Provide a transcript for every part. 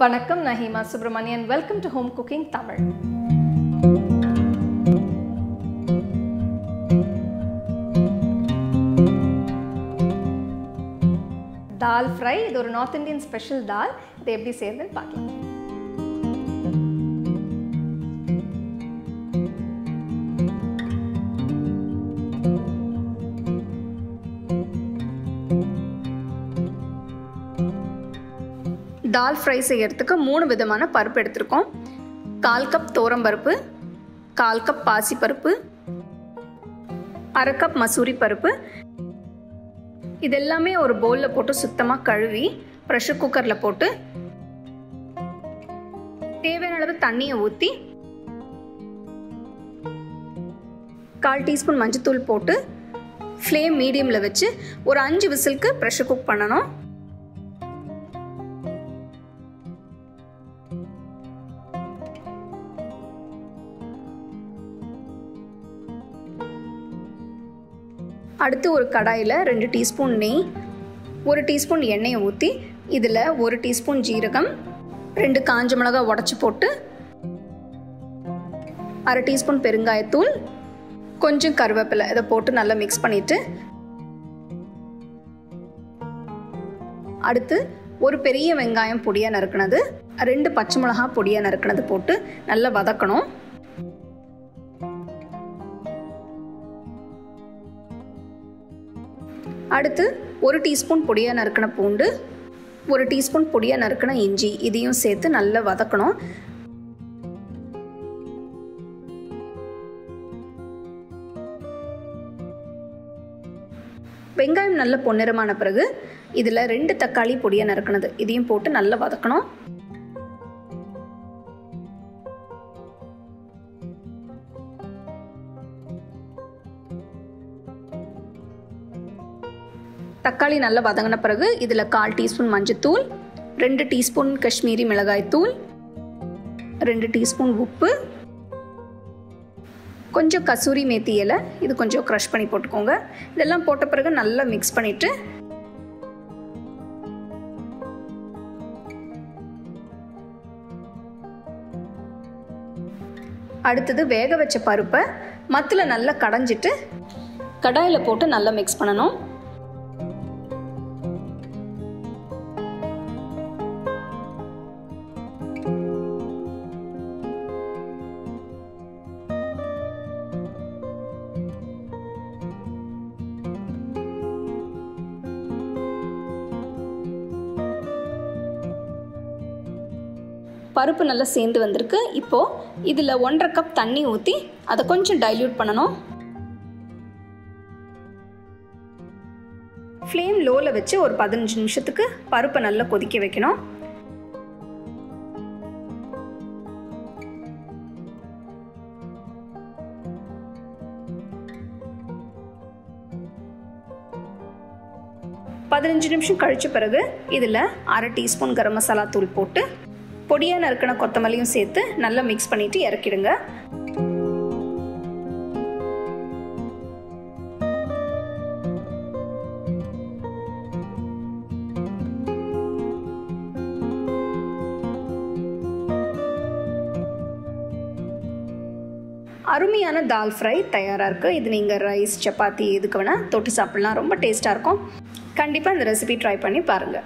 வணக்கம் நான் Hema Subramanian welcome to home cooking Tamil dal fry இது ஒரு நார்த் இந்தியன் ஸ்பெஷல் தால் இது எப்படி செய்யறதுன்னு பார்க்கலாம் தால் ஃப்ரை செய்யறதுக்கு மூணு விதமான பருப்பு எடுத்திருக்கோம் கால் கப் பருப்பு கால் கப் பாசிப்பருப்பு அரை கப் மசூரி பருப்பு இது எல்லாமே ஒரு பவுலில் போட்டு சுத்தமாக கழுவி ப்ரெஷர் குக்கரில் போட்டு தேவையான அளவு தண்ணியை ஊற்றி கால் டீஸ்பூன் மஞ்சத்தூள் போட்டு ஃப்ளேம் மீடியமில் வச்சு ஒரு அஞ்சு விசிலுக்கு ப்ரெஷர் குக் பண்ணணும் அடுத்து ஒரு கடாயில் ரெண்டு டீஸ்பூன் நெய் ஒரு டீஸ்பூன் எண்ணெயை ஊற்றி இதில் ஒரு டீஸ்பூன் ஜீரகம் ரெண்டு காஞ்ச மிளகாய் உடச்சி போட்டு அரை டீஸ்பூன் பெருங்காயத்தூள் கொஞ்சம் கருவேப்பிலை இதை போட்டு நல்லா மிக்ஸ் பண்ணிவிட்டு அடுத்து ஒரு பெரிய வெங்காயம் பொடியாக நறுக்கினது ரெண்டு பச்சை மிளகா பொடியாக நறுக்கினது போட்டு நல்லா வதக்கணும் அடுத்து ஒரு டீஸ்பூன் பொடியாக நறுக்கின பூண்டு ஒரு டீஸ்பூன் பொடியாக நறுக்கின இஞ்சி இதையும் சேர்த்து நல்லா வதக்கணும் வெங்காயம் நல்ல பொன்னிறமான பிறகு இதில் ரெண்டு தக்காளி பொடியாக நறுக்கினது இதையும் போட்டு நல்லா வதக்கணும் தக்காளி நல்லா வதங்கின பிறகு இதில் கால் டீஸ்பூன் மஞ்சத்தூள் ரெண்டு டீஸ்பூன் காஷ்மீரி மிளகாய் தூள் ரெண்டு டீஸ்பூன் உப்பு கொஞ்சம் கசூரி மேத்தி இலை இது கொஞ்சம் க்ரஷ் பண்ணி போட்டுக்கோங்க இதெல்லாம் போட்ட பிறகு நல்லா மிக்ஸ் பண்ணிவிட்டு அடுத்தது வேக வச்ச பருப்பை மத்தில் நல்லா கடைஞ்சிட்டு கடாயில் போட்டு நல்லா மிக்ஸ் பண்ணணும் பருப்பு நல்லா சேர்ந்து வந்திருக்கு இப்போது இதில் ஒன்றரை கப் தண்ணி ஊற்றி அதை கொஞ்சம் டைல்யூட் பண்ணணும் ஃப்ளேம் லோவில் வச்சு ஒரு பதினஞ்சு நிமிஷத்துக்கு பருப்பை நல்லா கொதிக்க வைக்கணும் பதினஞ்சு நிமிஷம் கழிச்ச பிறகு இதில் அரை டீஸ்பூன் கரம் மசாலா தூள் போட்டு பொடியாக நறுக்கின கொத்தமல்லியும் சேர்த்து நல்லா மிக்ஸ் பண்ணிவிட்டு இறக்கிடுங்க அருமையான தால் ஃப்ரை தயாராக இருக்குது இது நீங்கள் ரைஸ் சப்பாத்தி எதுக்கு வேணால் தொட்டு சாப்பிட்லாம் ரொம்ப டேஸ்ட்டாக இருக்கும் கண்டிப்பாக இந்த ரெசிபி ட்ரை பண்ணி பாருங்கள்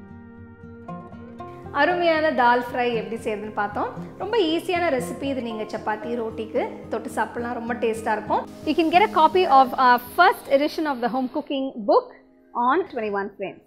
அருமையான தால் ஃப்ரை எப்படி செய்யுதுன்னு பார்த்தோம் ரொம்ப ஈஸியான ரெசிபி இது நீங்கள் சப்பாத்தி ரோட்டிக்கு தொட்டு சாப்பிட்லாம் ரொம்ப டேஸ்ட்டாக இருக்கும் you can get a copy of first edition of the home cooking book on twenty one frames